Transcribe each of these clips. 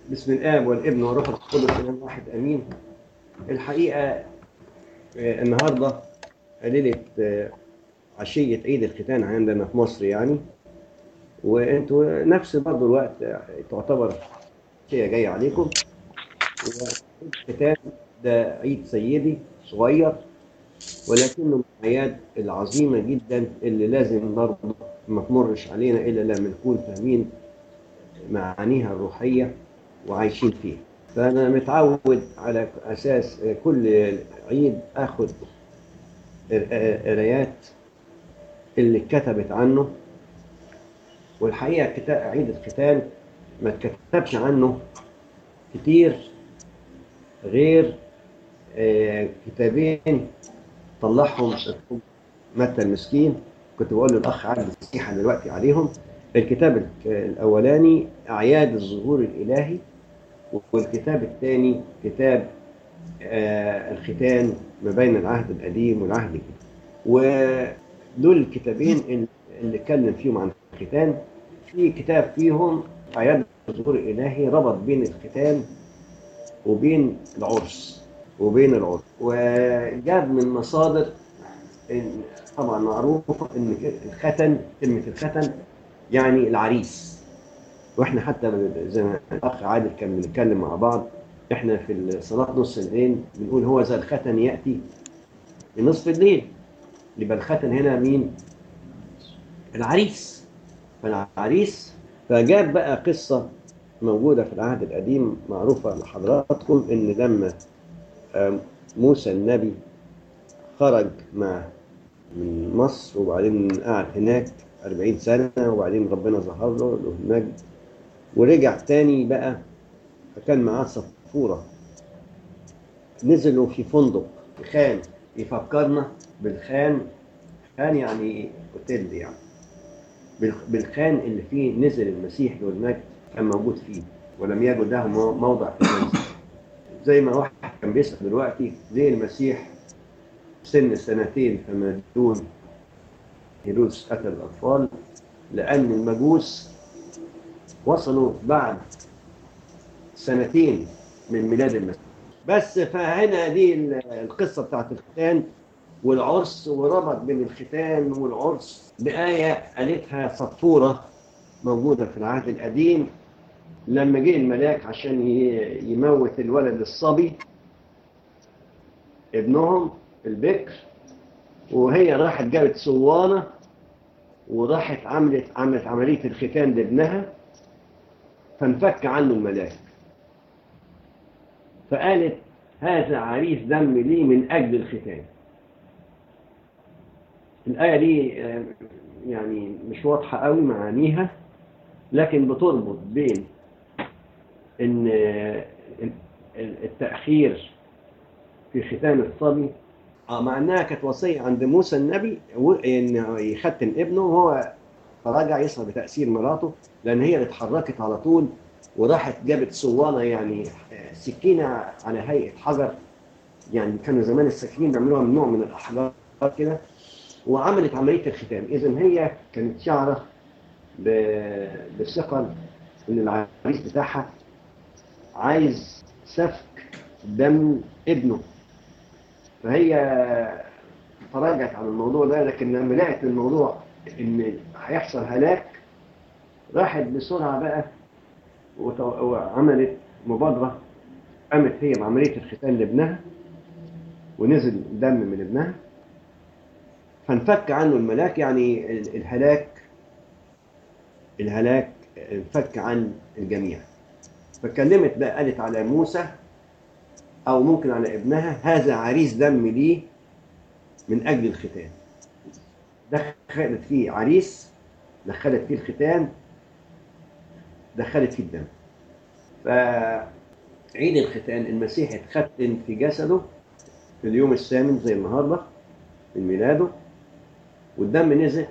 بسم الآب والابن والروح القدس إله واحد آمين الحقيقة آه، النهاردة ليلة آه، عشية عيد الختان عندنا في مصر يعني وانتوا نفس برضه الوقت آه، تعتبر شيء جاي عليكم الختان ده عيد سيدي صغير ولكنه من الأعياد العظيمة جدا اللي لازم برضه ما تمرش علينا إلا لما نكون فاهمين معانيها الروحية وعايشين فيها فأنا متعود على أساس كل عيد أخد قرايات اللي اتكتبت عنه والحقيقة كتاب عيد الختان ما اتكتبش عنه كتير غير آه، كتابين طلعهم متى المسكين كنت بقول للأخ عادل السيحة دلوقتي عليهم الكتاب الأولاني أعياد الظهور الإلهي والكتاب الثاني كتاب آه، الختان ما بين العهد القديم والعهد الجديد ودول الكتابين اللي- اللي اتكلم فيهم عن الختان في كتاب فيهم أعياد الظهور الإلهي ربط بين الختان وبين العرس وبين العرس وجاب من مصادر إن طبعا معروف ان الختن كلمه الختن يعني العريس واحنا حتى زي ما الاخ عادل كان بنتكلم مع بعض احنا في صلاه نص الليل بنقول هو ذا الختن ياتي في نصف الليل يبقى الختن هنا مين؟ العريس فالعريس فجاب بقى قصه موجوده في العهد القديم معروفه لحضراتكم ان لما آم، موسى النبي خرج مع من مصر وبعدين قعد هناك 40 سنة وبعدين ربنا ظهر له له المجد ورجع تاني بقى فكان معاه صفورة نزلوا في فندق في خان يفكرنا بالخان خان يعني اوتيل يعني بالخ- بالخان اللي فيه نزل المسيح له المجد كان موجود فيه ولم يجد له مو- موضع في المنزل زي ما واحد كان بيسأل دلوقتي ليه المسيح سن سنتين فما دون هيرودس قتل الأطفال لأن المجوس وصلوا بعد سنتين من ميلاد المسيح بس فهنا دي ال- القصة بتاعت الختان والعرس وربط بين الختان والعرس بآية قالتها صفورة موجودة في العهد القديم لما جه الملاك عشان ي- يموت الولد الصبي ابنهم البكر وهي راحت جابت صوانة وراحت عملت عملت عملية الختان لابنها فانفك عنه الملاك فقالت هذا عريس دم لي من أجل الختان الآية دي آه، يعني مش واضحة قوي معانيها لكن بتربط بين ان آه، التأخير في ختان الصبي اه مع انها كانت وصيه عند موسى النبي و- ان يختن ابنه وهو فرجع يصل بتاثير مراته لان هي اللي اتحركت على طول وراحت جابت صوانه يعني آه، سكينه على هيئه حجر يعني كانوا زمان السكاكين بيعملوها من نوع من الاحجار كده وعملت عمليه الختان اذا هي كانت شعره ب- بالثقل ان العريس بتاعها عايز سفك دم ابنه فهي تراجعت عن الموضوع ده لكن لما لقت الموضوع ان هيحصل هلاك راحت بسرعه بقى وت- وعملت مبادره قامت هي بعمليه الختان لابنها ونزل دم من ابنها فانفك عنه الملاك يعني ال- الهلاك الهلاك انفك عن الجميع فكلمت بقى قالت على موسى او ممكن على ابنها هذا عريس دم لي من اجل الختان دخلت فيه عريس دخلت فيه الختان دخلت فيه الدم فعيد الختان المسيح اتختن في جسده في اليوم الثامن زي النهارده من ميلاده والدم نزل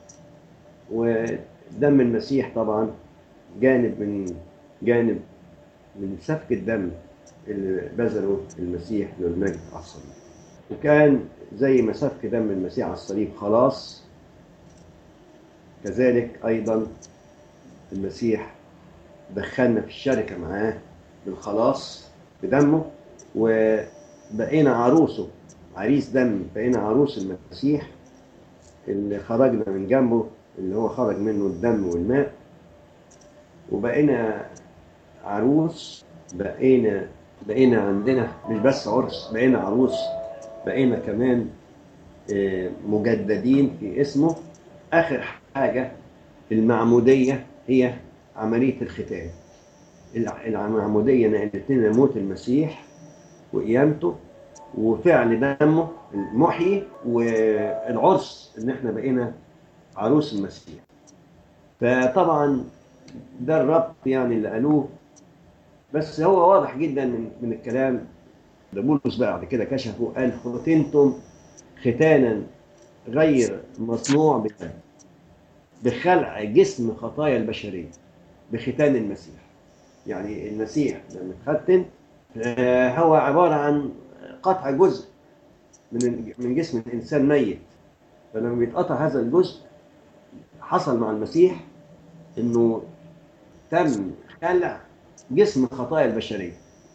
ودم المسيح طبعا جانب من جانب من سفك الدم اللي بذله المسيح له المجد على الصليب وكان زي ما سفك دم المسيح على الصليب خلاص كذلك أيضا المسيح ودخلنا في الشركة معاه بالخلاص بدمه وبقينا عروسه عريس دم بقينا عروس المسيح اللي خرجنا من جنبه اللي هو خرج منه الدم والماء وبقينا عروس بقينا بقينا عندنا مش بس عرس بقينا عروس بقينا كمان آه، مجددين في اسمه آخر حاجة المعمودية هي عملية الختان الع- المعمودية نقلت لنا موت المسيح وقيامته وفعل دمه المحيي والعرس ان احنا بقينا عروس المسيح فطبعا ده الربط يعني اللي قالوه بس هو واضح جدا من, من الكلام ده بولس بقى بعد كده كشفه قال ختنتم ختانا غير مصنوع بالدم بخلع جسم خطايا البشرية بختان المسيح يعني المسيح لما اتختن آه، هو عبارة عن قطع جزء من من جسم الإنسان ميت فلما بيتقطع هذا الجزء حصل مع المسيح إنه تم خلع جسم خطايا البشرية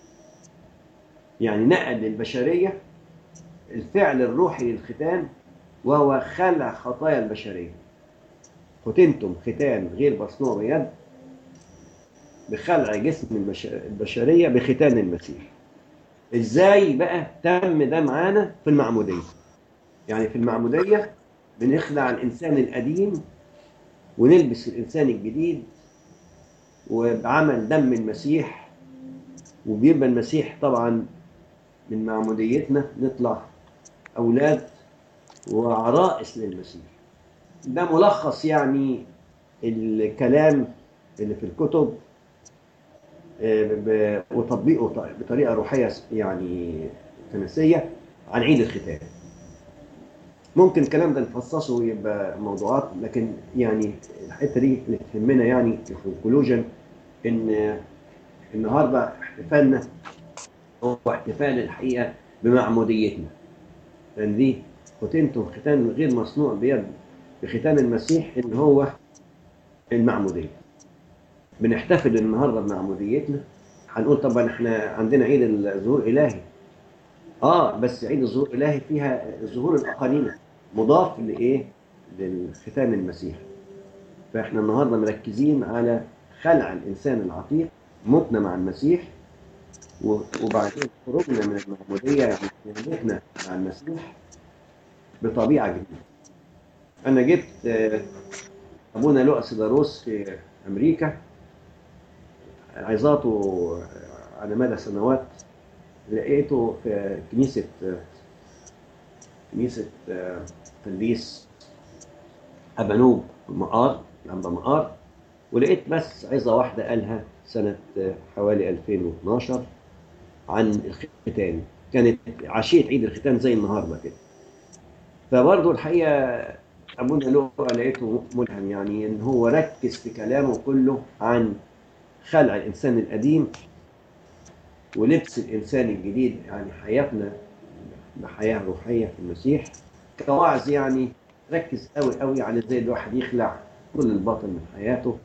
يعني نقل للبشرية الفعل الروحي للختان وهو خلع خطايا البشرية ختنتم ختان غير مصنوع بيد بخلع جسم البش- البشرية بختان المسيح ازاي بقى تم ده معانا في المعمودية يعني في المعمودية بنخلع الإنسان القديم ونلبس الإنسان الجديد وبعمل دم المسيح وبيبقى المسيح طبعا من معموديتنا نطلع أولاد وعرائس للمسيح ده ملخص يعني الكلام اللي في الكتب آه، ب- وتطبيقه ط- بطريقة روحية يعني كنسية عن عيد الختان ممكن الكلام ده نفصصه ويبقى موضوعات لكن يعني الحته دي اللي تهمنا يعني في الكونكلوجن ان النهارده احتفالنا هو احتفال الحقيقه بمعموديتنا لان دي ختنتم ختان غير مصنوع بيد بختان المسيح اللي هو المعموديه بنحتفل النهارده بمعموديتنا هنقول طبعا احنا عندنا عيد الظهور الالهي اه بس عيد الظهور الالهي فيها ظهور الاقانيم مضاف لايه للختان المسيح فاحنا النهارده مركزين على خلع الانسان العتيق موتنا مع المسيح و- وبعدين خروجنا من المعموديه يعني قيامتنا مع المسيح بطبيعه جديده انا جبت آه، ابونا لؤى سيداروس في امريكا عظاته على مدى سنوات لقيته في كنيسة كنيسة قديس أبانوب مقار لمبة مقار ولقيت بس عظة واحدة قالها سنة حوالي 2012 عن الختان كانت عشية عيد الختان زي النهاردة كده فبرضه الحقيقة أبونا لؤى لقيته ملهم يعني إن هو ركز في كلامه كله عن خلع الإنسان القديم ولبس الإنسان الجديد يعني حياتنا بحياة روحية في المسيح كواعظ يعني ركز قوي قوي على ازاي الواحد يخلع كل الباطل من حياته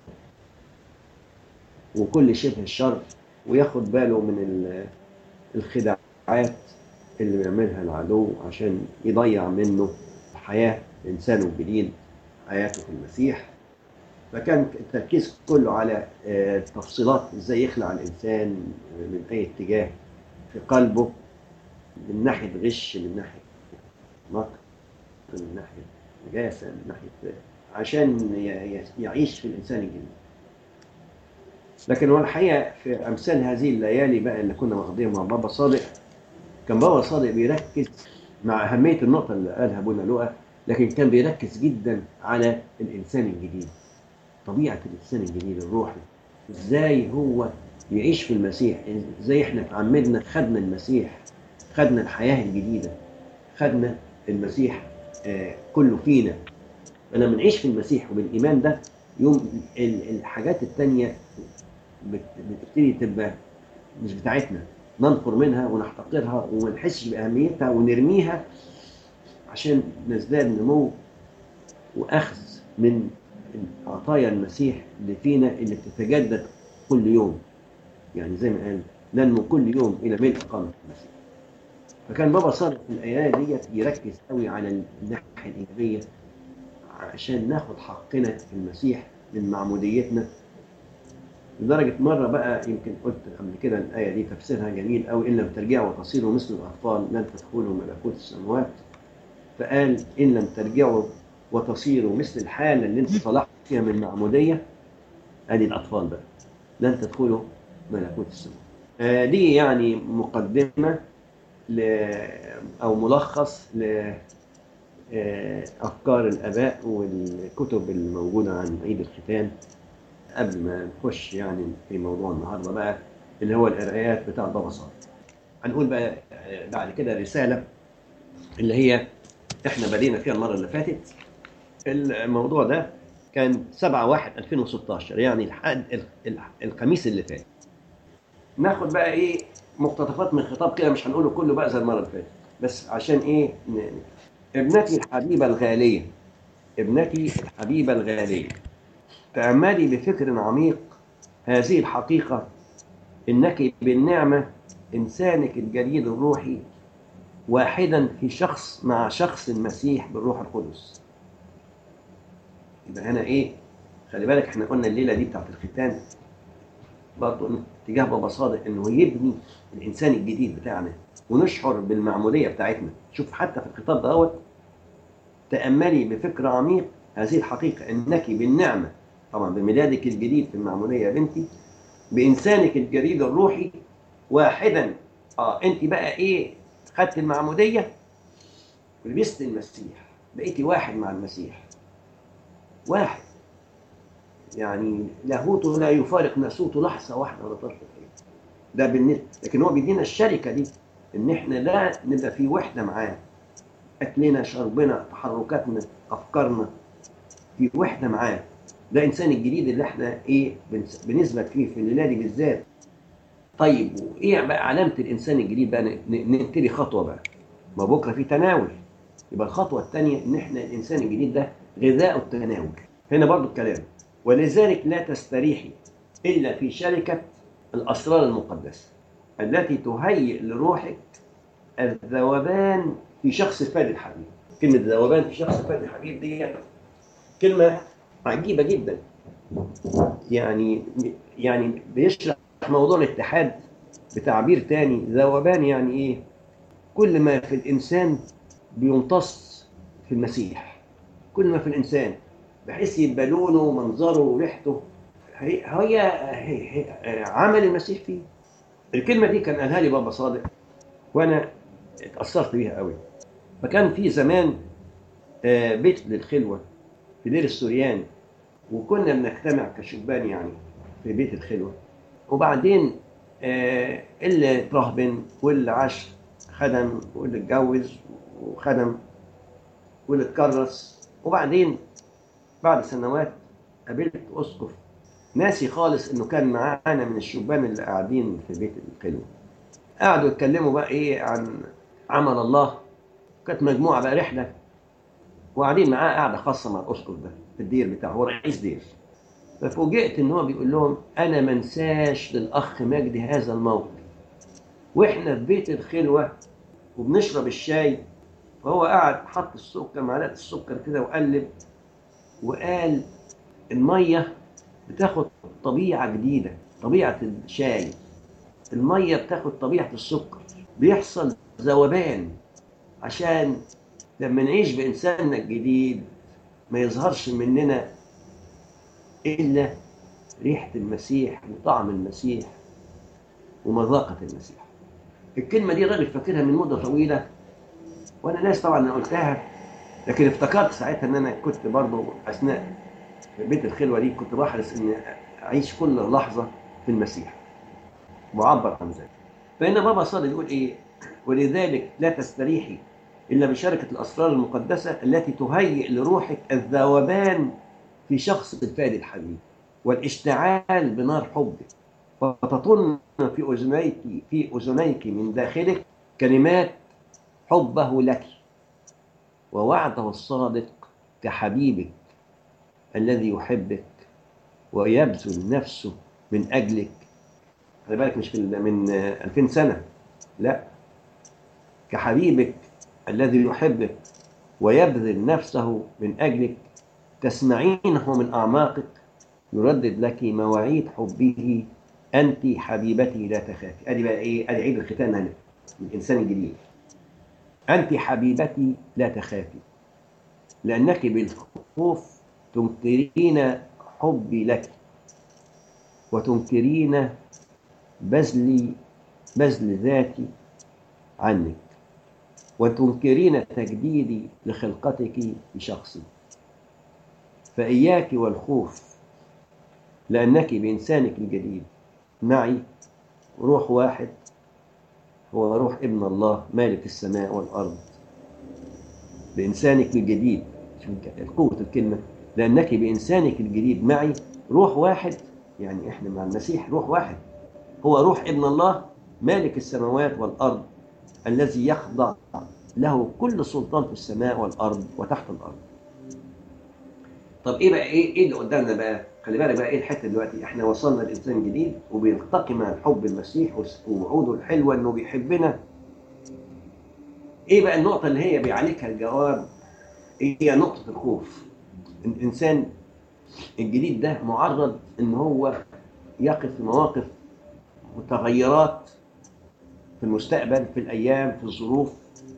وكل شبه الشر وياخد باله من ال- الخداعات اللي بيعملها العدو عشان يضيع منه حياة إنسانه الجديد حياته في المسيح فكان التركيز كله على آه، تفصيلات ازاي يخلع الانسان من اي اتجاه في قلبه من ناحيه غش من ناحيه نقد من ناحيه نجاسه من ناحيه عشان ي- ي- يعيش في الانسان الجديد لكن هو الحقيقه في امثال هذه الليالي بقى اللي كنا واخدينها مع بابا صادق كان بابا صادق بيركز مع اهميه النقطه اللي قالها ابونا لؤى لكن كان بيركز جدا على الانسان الجديد طبيعه الانسان الجديد الروحي ازاي هو يعيش في المسيح ازاي احنا اتعمدنا خدنا المسيح خدنا الحياه الجديده خدنا المسيح آه، كله فينا لما نعيش في المسيح وبالايمان ده يوم ال- الحاجات التانية بت- بتبتدي تبقى مش بتاعتنا ننفر منها ونحتقرها وما نحسش باهميتها ونرميها عشان نزداد نمو واخذ من عطايا المسيح اللي فينا اللي بتتجدد كل يوم يعني زي ما قال ننمو كل يوم الى ملء قامه المسيح فكان بابا صادق في الايات ديت يركز قوي على الناحيه الايجابيه عشان ناخد حقنا في المسيح من معموديتنا لدرجة مرة بقى يمكن قلت قبل كده الآية دي تفسيرها جميل أوي إن لم ترجعوا وتصيروا مثل الأطفال لن تدخلوا ملكوت السماوات فقال إن لم ترجعوا وتصيروا مثل الحالة اللي أنت طلعت فيها من المعمودية أدي الأطفال بقى لن تدخلوا ملكوت السماوات آه دي يعني مقدمة ل أو ملخص ل أفكار الآباء والكتب الموجودة عن عيد الختان قبل ما نخش يعني في موضوع النهارده بقى اللي هو القرايات بتاع بابا صادق. هنقول بقى بعد كده رسالة اللي هي احنا بدينا فيها المرة اللي فاتت الموضوع ده كان 7 1 2016 يعني الحد الخميس اللي فات. ناخد بقى ايه مقتطفات من خطاب كده مش هنقوله كله بقى زي المرة اللي فاتت بس عشان ايه ابنتي الحبيبة الغالية ابنتي الحبيبة الغالية تأملي بفكر عميق هذه الحقيقة إنك بالنعمة إنسانك الجديد الروحي واحدا في شخص مع شخص المسيح بالروح القدس يبقى هنا إيه خلي بالك إحنا قلنا الليلة دي بتاعت الختان برضه اتجاه بابا صادق إنه يبني الإنسان الجديد بتاعنا ونشعر بالمعمودية بتاعتنا شوف حتى في الخطاب دوت تأملي بفكر عميق هذه الحقيقة إنك بالنعمة طبعا بميلادك الجديد في المعمودية يا بنتي بإنسانك الجديد الروحي واحدا اه انت بقى ايه خدت المعمودية ولبست المسيح بقيتي واحد مع المسيح واحد يعني لاهوته لا يفارق ناسوته لحظة واحدة ولا طرف ده بالنسبة لكن هو بيدينا الشركة دي ان احنا لا نبقى في وحدة معاه اكلنا شربنا تحركاتنا افكارنا في وحدة معاه ده انسان الجديد اللي احنا ايه بنثبت فيه في الليله دي بالذات طيب وايه بقى علامه الانسان الجديد بقى نبتدي خطوه بقى ما بكره في تناول يبقى الخطوه الثانيه ان احنا الانسان الجديد ده غذاء التناول هنا برضو الكلام ولذلك لا تستريحي الا في شركه الاسرار المقدسه التي تهيئ لروحك الذوبان في شخص فادي الحبيب كلمه ذوبان في شخص فادي الحبيب دي كلمه عجيبه جدا يعني يعني بيشرح موضوع الاتحاد بتعبير تاني ذوبان يعني ايه كل ما في الانسان بيمتص في المسيح كل ما في الانسان بحيث يبقى لونه ومنظره وريحته هي, هي, هي, هي عمل المسيح فيه الكلمه دي كان قالها لي بابا صادق وانا اتاثرت بيها قوي فكان في زمان بيت للخلوه في دير السوريان وكنا بنجتمع كشبان يعني في بيت الخلوة وبعدين آه اللي ترهبن واللي عاش خدم واللي اتجوز وخدم واللي اتكرس وبعدين بعد سنوات قابلت اسقف ناسي خالص انه كان معانا من الشبان اللي قاعدين في بيت الخلوة قعدوا يتكلموا بقى ايه عن عمل الله كانت مجموعة بقى رحلة وقاعدين معاه قاعدة خاصة مع الاسقف ده في الدير بتاعه هو رئيس دير ففوجئت ان هو بيقول لهم انا ما انساش للاخ مجدي هذا الموقف واحنا في بيت الخلوه وبنشرب الشاي فهو قعد حط السكر معلقه السكر كده وقلب وقال الميه بتاخد طبيعه جديده طبيعه الشاي الميه بتاخد طبيعه السكر بيحصل ذوبان عشان لما نعيش بانساننا الجديد ما يظهرش مننا إلا ريحة المسيح وطعم المسيح ومذاقة المسيح الكلمة دي راجل فاكرها من مدة طويلة وأنا ناس طبعا أنا قلتها لكن افتكرت ساعتها إن أنا كنت برضه أثناء بيت الخلوة دي كنت بحرص إن أعيش كل لحظة في المسيح معبر عن ذلك فإن بابا صادق يقول إيه ولذلك لا تستريحي إلا بشركة الأسرار المقدسة التي تهيئ لروحك الذوبان في شخص الفادي الحبيب والاشتعال بنار حبك فتطن في أذنيك في أذنيك من داخلك كلمات حبه لك ووعده الصادق كحبيبك الذي يحبك ويبذل نفسه من أجلك خلي بالك مش من من 2000 سنة لا كحبيبك الذي يحبك ويبذل نفسه من أجلك تسمعينه من أعماقك يردد لك مواعيد حبه أنت حبيبتي لا تخافي أدي بقى إيه أدي عيد الختان هنا الإنسان الجديد أنت حبيبتي لا تخافي لأنك بالخوف تنكرين حبي لك وتنكرين بذلي بذل ذاتي عنك وتنكرين تجديدي لخلقتك بشخصي فإياك والخوف لأنك بإنسانك الجديد معي روح واحد هو روح ابن الله مالك السماء والأرض بإنسانك الجديد شوف قوة الكلمة لأنك بإنسانك الجديد معي روح واحد يعني إحنا مع المسيح روح واحد هو روح ابن الله مالك السماوات والأرض الذي يخضع له كل سلطان في السماء والأرض وتحت الأرض طب ايه بقى ايه ايه اللي قدامنا بقى خلي بالك بقى ايه الحته دلوقتي احنا وصلنا لانسان جديد وبيلتقي مع حب المسيح ووعوده الحلوه انه بيحبنا ايه بقى النقطه اللي هي بيعالجها الجواب إيه هي نقطه الخوف الانسان الجديد ده معرض ان هو يقف في مواقف وتغيرات في المستقبل في الايام في الظروف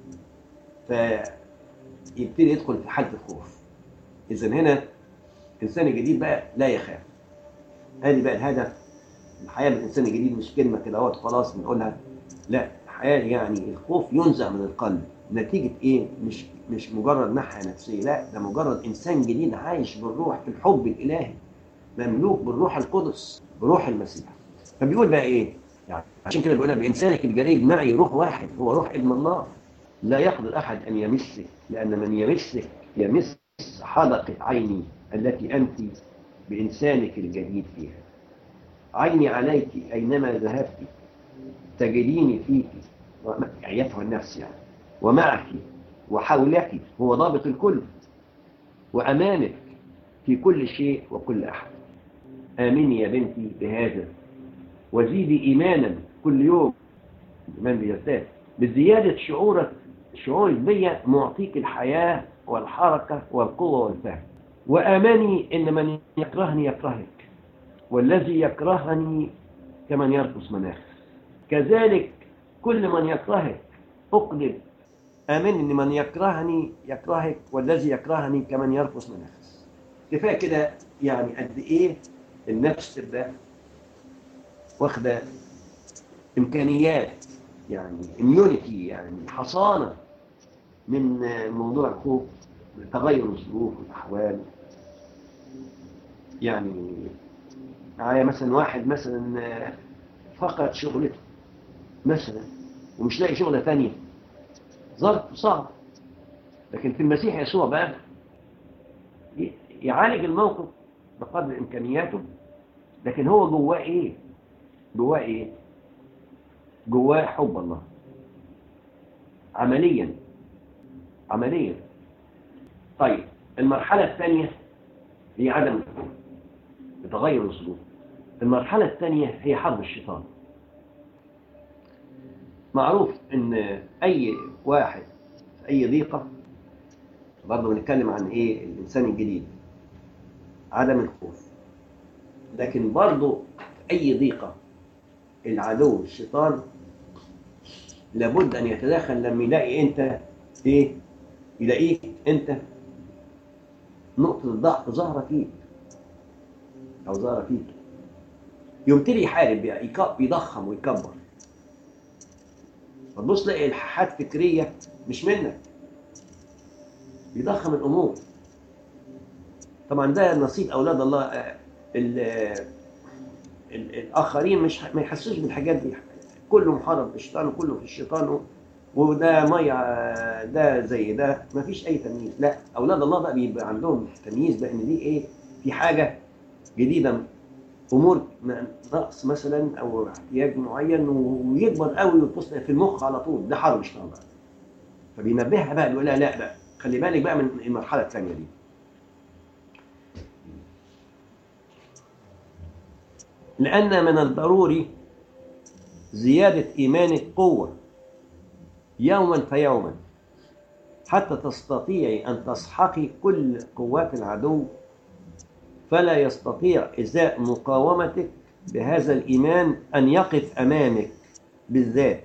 فيبتدي يدخل في حاله الخوف اذا هنا الانسان الجديد بقى لا يخاف ادي بقى الهدف الحياه بالانسان الجديد مش كلمه كده اهوت خلاص بنقولها لا الحياه يعني الخوف ينزع من القلب نتيجه ايه مش مش مجرد ناحيه نفسيه لا ده مجرد انسان جديد عايش بالروح في الحب الالهي مملوك بالروح القدس بروح المسيح فبيقول بقى ايه يعني عشان كده بيقولها بانسانك الجديد معي روح واحد هو روح ابن الله لا يقدر احد ان يمسك لان من يمسك يمس حلقة عيني التي أنت بإنسانك الجديد فيها عيني عليك أينما ذهبت تجديني فيك أيتها النفس يعني ومعك وحولك هو ضابط الكل وأمامك في كل شيء وكل أحد آمني يا بنتي بهذا وزيدي إيمانا كل يوم الإيمان بيزداد بزيادة شعورك شعورك بيا معطيك الحياة والحركة والقوة والفهم وآمني إن من يكرهني يكرهك والذي يكرهني كمن يرقص مناخ كذلك كل من يكرهك أقلب آمن إن من يكرهني يكرهك والذي يكرهني كمن يرقص مناخ كفاية كده يعني قد إيه النفس تبقى واخدة إمكانيات يعني immunity يعني حصانة من موضوع الخوف تغير الظروف والأحوال يعني معايا مثلا واحد مثلا فقد شغلته مثلا ومش لاقي شغلة تانية ظرف صعب لكن في المسيح يسوع بقى يعالج الموقف بقدر إمكانياته لكن هو جواه إيه؟ جواه إيه؟ جواه حب الله عمليا عمليا طيب المرحلة الثانية هي عدم الحب بتغير الظروف المرحلة الثانية هي حرب الشيطان معروف ان اي واحد في اي ضيقة برضه بنتكلم عن ايه الانسان الجديد عدم الخوف لكن برضه في اي ضيقة العدو الشيطان لابد ان يتدخل لما يلاقي انت ايه يلاقيك انت نقطة الضعف ظاهرة فيك او ظاهرة فيك يبتدي يحارب يضخم ويكبر فتبص تلاقي الحاجات فكرية مش منك بيضخم الامور طبعا ده نصيب اولاد الله ال ال الاخرين مش ما يحسوش بالحاجات دي كله محارب بالشيطان وكله في الشيطان وده ميه ده زي ده ما فيش اي تمييز لا اولاد الله بقى بيبقى عندهم تمييز لان دي ايه في حاجه جديده امور نقص مثلا او احتياج معين ويكبر قوي وتصل في المخ على طول ده حرب شيطان بقى فبينبهها بقى يقول لها لا بقى خلي بالك بقى من المرحله الثانيه دي لأن من الضروري زيادة إيمانك قوة يوما فيوما حتى تستطيعي أن تسحقي كل قوات العدو فلا يستطيع إزاء مقاومتك بهذا الإيمان أن يقف أمامك بالذات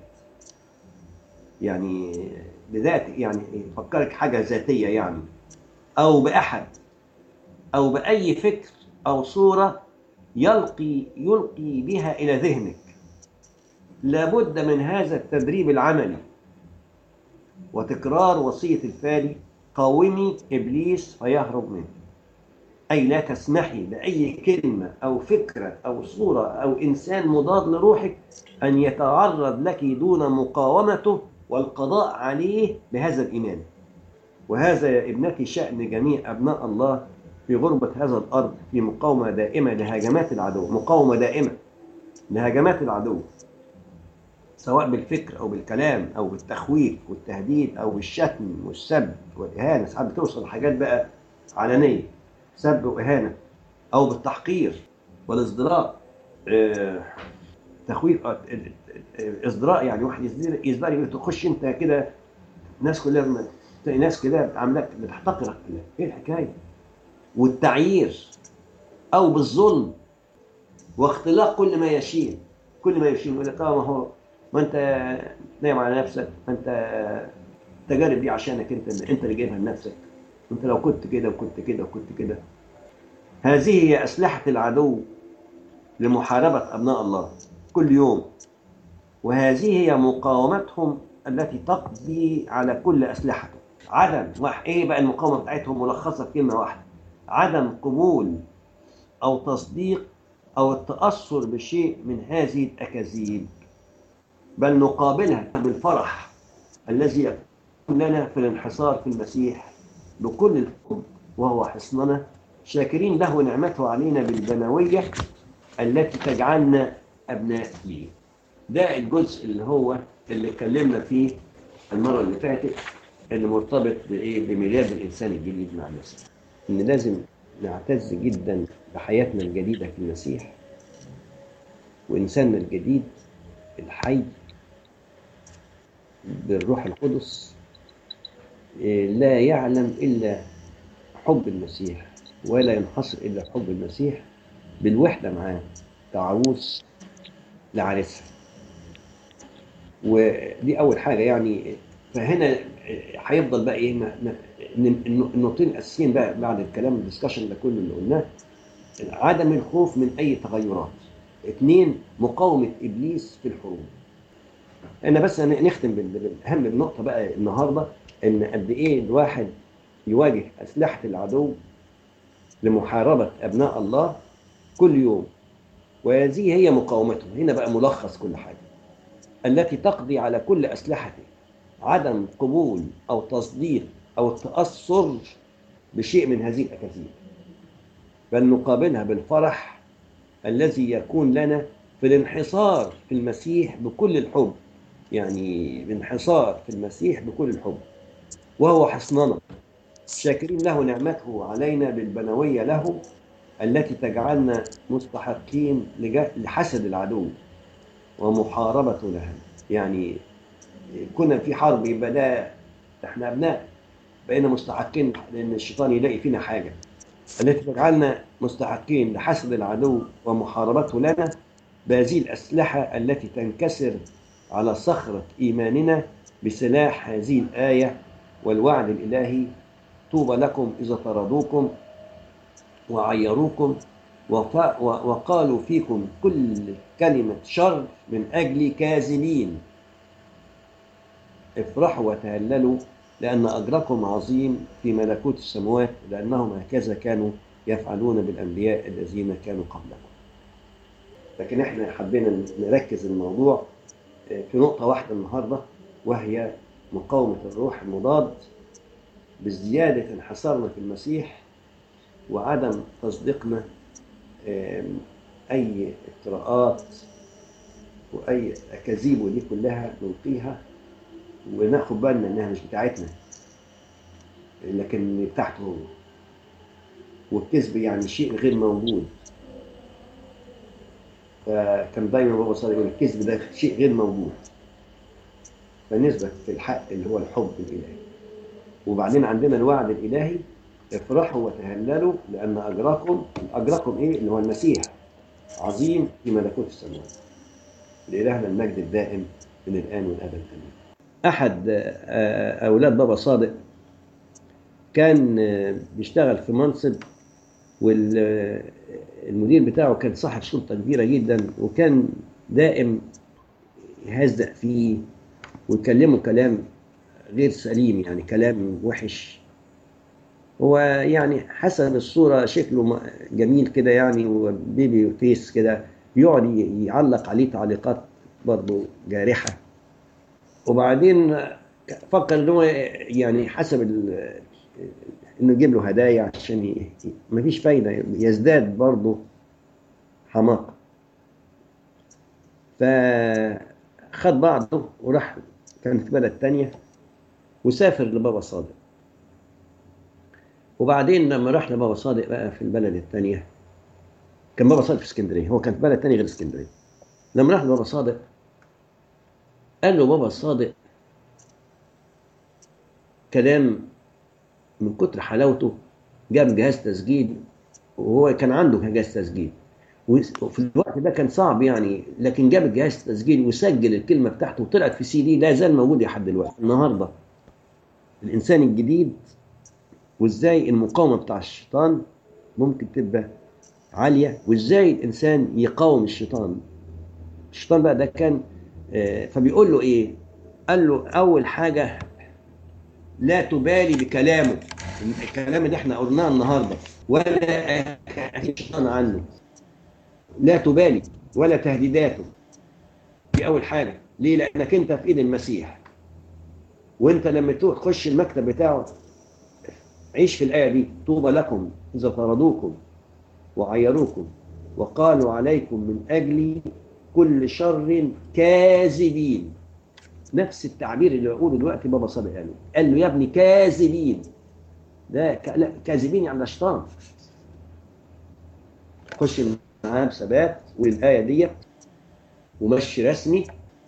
يعني بذات يعني يفكرك حاجة ذاتية يعني أو بأحد أو بأي فكر أو صورة يلقي يلقي بها إلى ذهنك لابد من هذا التدريب العملي وتكرار وصية الفادي قاومي إبليس فيهرب منك أي لا تسمحي لأي كلمة أو فكرة أو صورة أو إنسان مضاد لروحك أن يتعرض لك دون مقاومته والقضاء عليه بهذا الإيمان وهذا يا ابنتي شأن جميع أبناء الله في غربة هذا الأرض في مقاومة دائمة لهجمات العدو مقاومة دائمة لهجمات العدو سواء بالفكر أو بالكلام أو بالتخويف والتهديد أو بالشتم والسب والإهانة ساعات بتوصل لحاجات بقى علنية سب وإهانة أو بالتحقير والازدراء آه، تخويف آه، آه، ازدراء يعني واحد يزدري يزدري تخش انت كده ناس كلها لما تلاقي ناس كده عاملاك بتحتقرك كده ايه الحكايه والتعيير او بالظلم واختلاق كل ما يشين كل ما يشين يقول لك اه ما هو ما انت نايم على نفسك ما انت التجارب دي عشانك انت انت اللي جايبها لنفسك انت لو كنت كده وكنت كده وكنت كده هذه هي اسلحه العدو لمحاربه ابناء الله كل يوم وهذه هي مقاومتهم التي تقضي على كل اسلحته عدم واحد ايه بقى المقاومه بتاعتهم ملخصه في كلمه واحده عدم قبول او تصديق او التاثر بشيء من هذه الاكاذيب بل نقابلها بالفرح الذي يكون لنا في الانحصار في المسيح بكل الحب وهو حصننا شاكرين له نعمته علينا بالبنويه التي تجعلنا ابناء ليه ده الجزء اللي هو اللي اتكلمنا فيه المره اللي فاتت اللي مرتبط بايه بميلاد الانسان الجديد مع المسيح ان لازم نعتز جدا بحياتنا الجديده في المسيح وانساننا الجديد الحي بالروح القدس إيه، لا يعلم الا حب المسيح ولا ينحصر الا في حب المسيح بالوحده معاه كعروس لعريسها ودي اول حاجه يعني فهنا هيفضل بقى ايه ما- ما- الن- النقطتين الاساسيين بقى بعد الكلام الدسكشن ده كله اللي قلناه عدم الخوف من اي تغيرات اثنين مقاومه ابليس في الحروب انا بس هن- نختم بال- بالاهم النقطه بقى النهارده ان قد ايه الواحد يواجه اسلحه العدو لمحاربه ابناء الله كل يوم وهذه هي مقاومته هنا بقى ملخص كل حاجه التي تقضي على كل اسلحته عدم قبول او تصديق او التاثر بشيء من هذه الاكاذيب بل نقابلها بالفرح الذي يكون لنا في الانحصار في المسيح بكل الحب يعني الانحصار في المسيح بكل الحب وهو حصننا شاكرين له نعمته علينا بالبنوية له التي تجعلنا مستحقين لج- لحسد العدو ومحاربته لها يعني كنا في حرب يبقى ده احنا ابناء بقينا مستحقين لان الشيطان يلاقي فينا حاجه التي تجعلنا مستحقين لحسد العدو ومحاربته لنا بهذه الاسلحه التي تنكسر على صخره ايماننا بسلاح هذه الايه والوعد الالهي طوبى لكم اذا طردوكم وعيروكم وف- و- وقالوا فيكم كل كلمة شر من أجل كاذبين افرحوا وتهللوا لأن أجركم عظيم في ملكوت السماوات لأنهم هكذا كانوا يفعلون بالأنبياء الذين كانوا قبلكم لكن احنا حبينا نركز الموضوع في نقطة واحدة النهاردة وهي مقاومة الروح المضاد بزيادة انحصارنا في المسيح وعدم تصديقنا آم، أي افتراءات وأي أكاذيب ودي كلها نلقيها وناخد بالنا إنها مش بتاعتنا لكن بتاعته هو والكذب يعني شيء غير موجود فكان دايما بابا صادق يقول الكذب ده شيء غير موجود فنسبة في الحق اللي هو الحب الإلهي وبعدين عندنا الوعد الإلهي افرحوا وتهللوا لأن أجركم أجركم إيه اللي هو المسيح عظيم في ملكوت السماوات لإلهنا المجد الدائم من الآن والأبد آمين أحد آه، أولاد بابا صادق كان آه، بيشتغل في منصب والمدير بتاعه كان صاحب سلطة كبيرة جدا وكان دائم يهزأ فيه ويكلمه كلام غير سليم يعني كلام وحش هو يعني حسب الصورة شكله م- جميل كده يعني وبيبي فيس كده يقعد ي- يعلق عليه تعليقات برضه جارحة وبعدين فكر ان هو يعني حسب ال- انه يجيب له هدايا عشان ي... مفيش فايدة يزداد برضه حماقة فخد بعضه وراح كان في بلد تانية وسافر لبابا صادق وبعدين لما راح لبابا صادق بقى في البلد التانية كان بابا صادق في اسكندرية هو كان في بلد تاني غير اسكندرية لما راح لبابا صادق قال له بابا صادق كلام من كتر حلاوته جاب جهاز تسجيل وهو كان عنده جهاز تسجيل وفي الوقت ده كان صعب يعني لكن جاب جهاز تسجيل وسجل الكلمه بتاعته وطلعت في سي دي لا زال موجود لحد دلوقتي النهارده الانسان الجديد وازاي المقاومه بتاع الشيطان ممكن تبقى عاليه وازاي الانسان يقاوم الشيطان الشيطان بقى ده كان آه، فبيقول له ايه قال له اول حاجه لا تبالي بكلامه الكلام اللي احنا قلناه النهارده ولا الشيطان عنه لا تبالي ولا تهديداته دي اول حاجه ليه لانك انت في ايد المسيح وانت لما تروح تخش المكتب بتاعه عيش في الايه دي طوبى لكم اذا طردوكم وعيروكم وقالوا عليكم من اجلي كل شر كاذبين نفس التعبير اللي بقوله دلوقتي بابا صادق قاله قال له يا ابني كاذبين ده ك- لا، كاذبين يعني ده شيطان خش معاه بثبات والايه ديت ومشي رسمي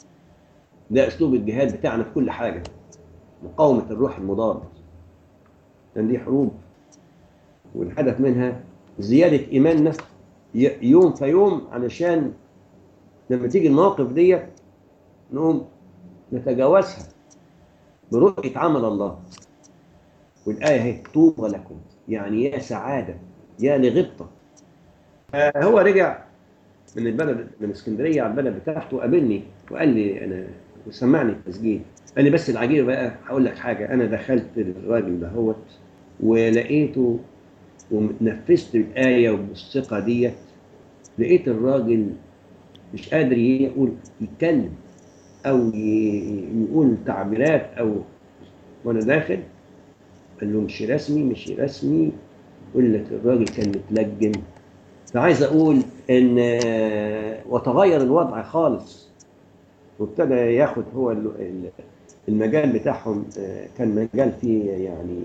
ده اسلوب الجهاد بتاعنا في كل حاجه مقاومه الروح المضاد لان دي حروب والهدف منها زياده ايماننا ي- يوم في يوم علشان لما تيجي المواقف ديت نقوم نتجاوزها برؤية عمل الله والآية هي طوبى لكم يعني يا سعادة يا لغبطة آه، هو رجع من البلد من اسكندرية على البلد بتاعته قابلني وقال لي أنا وسمعني التسجيل قال لي بس العجيبة بقى هقول لك حاجة أنا دخلت الراجل دهوت ولقيته ونفذت الآية وبالثقة ديت لقيت الراجل مش قادر يقول يتكلم او ي- يقول تعبيرات او وانا داخل قال له مش رسمي مش رسمي يقول لك الراجل كان متلجم فعايز اقول ان آه، وتغير الوضع خالص وابتدى ياخد هو ال- ال- المجال بتاعهم آه، كان مجال فيه يعني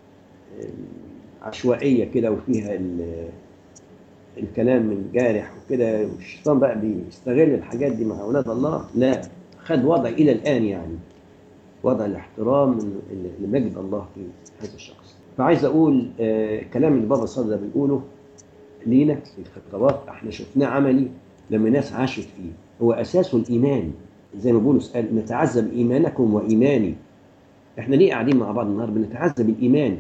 آه، عشوائيه كده وفيها ال- الكلام الجارح وكده والشيطان بقى بيستغل الحاجات دي مع اولاد الله لا خد وضع الى الان يعني وضع الاحترام ل- لمجد الله في هذا الشخص فعايز اقول آه، الكلام اللي بابا صدر بيقوله لينا في الخطابات احنا شفناه عملي لما ناس عاشت فيه هو اساسه الايمان زي ما بولس قال نتعذب ايمانكم وايماني احنا ليه قاعدين مع بعض النهارده بنتعذب الايمان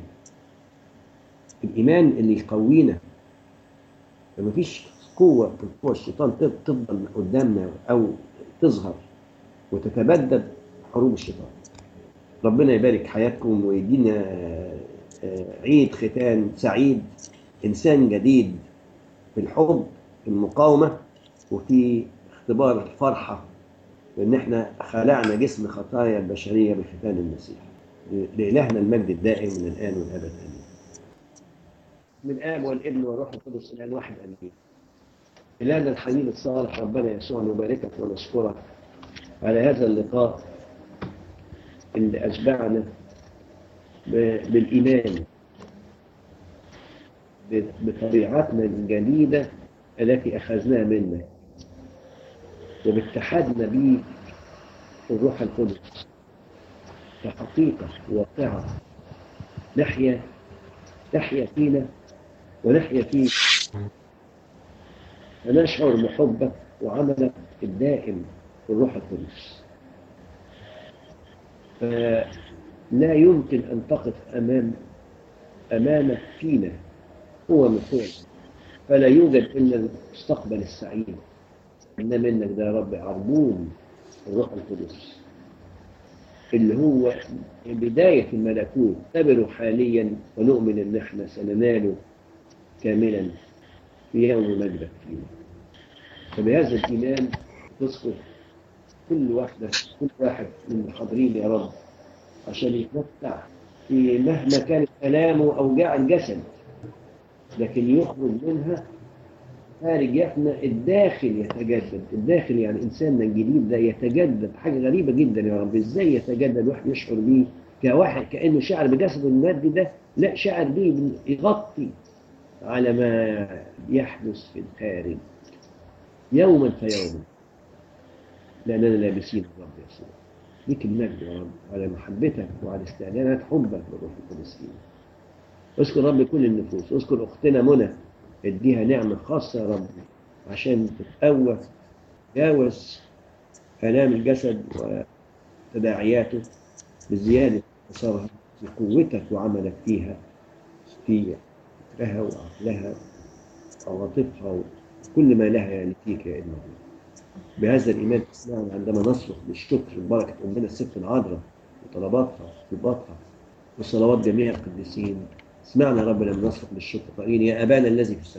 الايمان اللي يقوينا فما فيش قوه في قوة الشيطان تف- تفضل قدامنا او تظهر وتتبدد حروب الشيطان ربنا يبارك حياتكم ويدينا آه، آه، عيد ختان سعيد انسان جديد في الحب في المقاومه وفي اختبار الفرحه بان احنا خلعنا جسم خطايا البشريه بختان المسيح لالهنا المجد الدائم من الان والابد امين من الاب والابن والروح القدس الان واحد امين الهنا الحبيب الصالح ربنا يسوع نباركك ونشكرك على هذا اللقاء اللي أشبعنا ب- بالإيمان ب- بطبيعتنا الجديدة التي أخذناها منك وباتحادنا به الروح القدس كحقيقة واقعة نحيا تحيا فينا ونحيا فيه فنشعر بحبك وعملك الدائم في الروح القدس فلا يمكن أن تقف أمام أمامك فينا هو مثال فلا يوجد إلا المستقبل السعيد إن منك ده يا رب عربون الروح القدس اللي هو بداية الملكوت نبره حاليا ونؤمن إن احنا سنناله كاملا في يوم مجدك فينا فبهذا الإيمان تذكر كل واحدة كل واحد من الحاضرين يا رب عشان يتمتع في مهما كانت آلامه أو أوجاع الجسد لكن يخرج منها خارج يفنى الداخل يتجدد الداخل يعني إنساننا الجديد ده يتجدد حاجة غريبة جدا يا رب إزاي يتجدد واحد يشعر بيه كواحد كأنه شعر بجسده المادي ده لا شعر بيه يغطي على ما يحدث في الخارج يوما فيوما لأننا لابسين الرب يسوع ليك المجد يا رب على محبتك وعلى استعلانات حبك بالروح القدس فينا اذكر رب كل النفوس اذكر اختنا منى اديها نعمة خاصة يا رب عشان تتقوى تجاوز آلام الجسد وتداعياته بزيادة أثرها بقوتك وعملك فيها في فكرها وعقلها وعواطفها وكل ما لها يعني فيك يا إلهي بهذا الإيمان تسمعنا عندما نصرخ بالشكر ببركة أمنا الست العذراء وطلباتها وطلباتها وصلوات جميع القديسين اسمعنا يا رب لما نصرخ بالشكر قائلين يا أبانا الذي في السماء